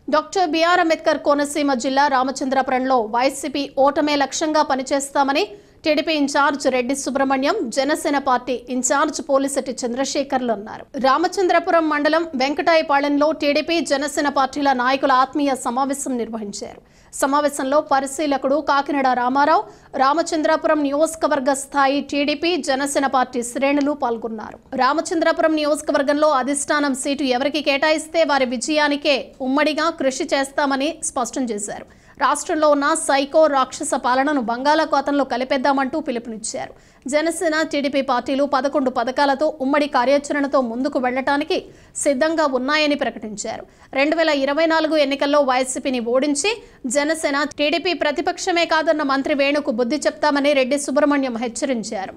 doctor BR Ambedkar Konaseema జిల్లా రామచంద్రపురంలో YCP ఓటమే లక్ష్యంగా పనిచేస్తామని TDP incharge Reddy Subrahmanyam Janasena party incharge Polisetti చంద్రశేఖర్లు అన్నారు రామచంద్రపురం మండలం వెంకటాయపాలెంలో టీడీపీ జనసేన పార్టీల నాయకుల ఆత్మీయ సమావేశం నిర్వహించారు సమావేశంలో పరిశీలకుడు కాకినాడ రామారావు రామచంద్రాపురం నియోజకవర్గ స్థాయి టీడీపీ జనసేన పార్టీ శ్రేణులు పాల్గొన్నారు రామచంద్రాపురం నియోజకవర్గంలో అధిష్టానం సీటు ఎవరికి కేటాయిస్తే వారి విజయానికే ఉమ్మడిగా కృషి చేస్తామని స్పష్టం చేశారు రాష్ట్రంలో ఉన్న సైకో రాక్షస పాలనను బంగాళాఖాతంలో కలిపేద్దామంటూ పిలుపునిచ్చారు జనసేన టీడీపీ పార్టీలు పదకొండు పథకాలతో ఉమ్మడి కార్యాచరణతో ముందుకు వెళ్లటానికి సిద్ధంగా ఉన్నాయని ప్రకటించారు రెండు వేల ఇరవై నాలుగు ఎన్నికల్లో వైసీపీని ఓడించి జనసేన టీడీపీ ప్రతిపక్షమే కాదన్న మంత్రి వేణుకు బుద్ధి చెప్తామని రెడ్డి సుబ్రహ్మణ్యం హెచ్చరించారు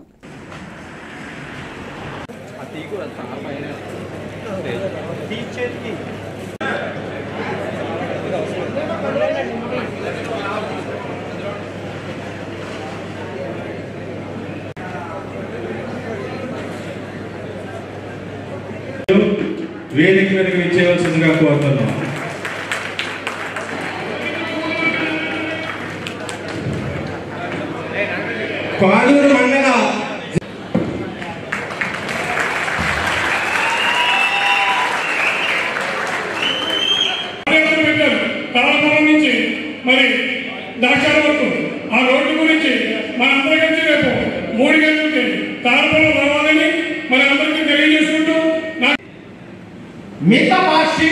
వేదిక మీదకి విచ్చేయవలసిందిగా కోరుతున్నాం పాడూరు మండల కార్యక్రమం పెట్టారు తాళపురం నుంచి మరి దాక్షాల వరకు ఆ రోడ్డు గురించి మనందరం కలిసి రేపు మూడు గంటలకి తాళపురం రావాలని మరి అందరికీ తెలియజేసుకుంటూ నా మిగతా పార్టీ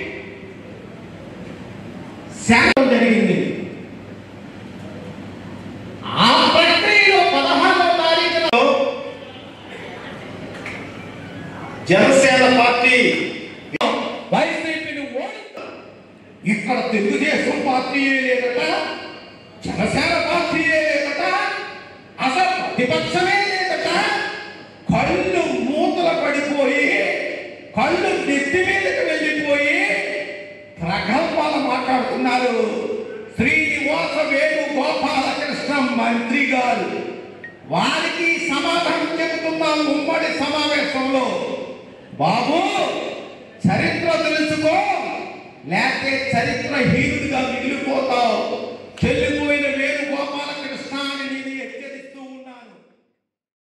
శాంతం జరిగింది ఆ ప్రక్రియలో పదహారవ తారీఖులో జనసేన పార్టీ వైసీపీని ఓడి ఇక్కడ తెలుగుదేశం పార్టీయే లేదట జనసేన పార్టీయే లేదట అసలు ప్రతిపక్షమే లేదట కళ్ళు మూతల పడిపోయి కళ్ళు నెత్తి మీదకి వెళ్ళిపోయి ప్రగల్భాలు మాట్లాడుతున్నారు శ్రీనివాస వేణు గోపాలకృష్ణ మంత్రి గారు వారికి సమాధానం చెబుతున్నాం ఉమ్మడి సమావేశంలో బాబు చరిత్ర తెలుసుకో లేకపోతే చరిత్రహీనుడిగా మిగిలిపోతావు తెలుగు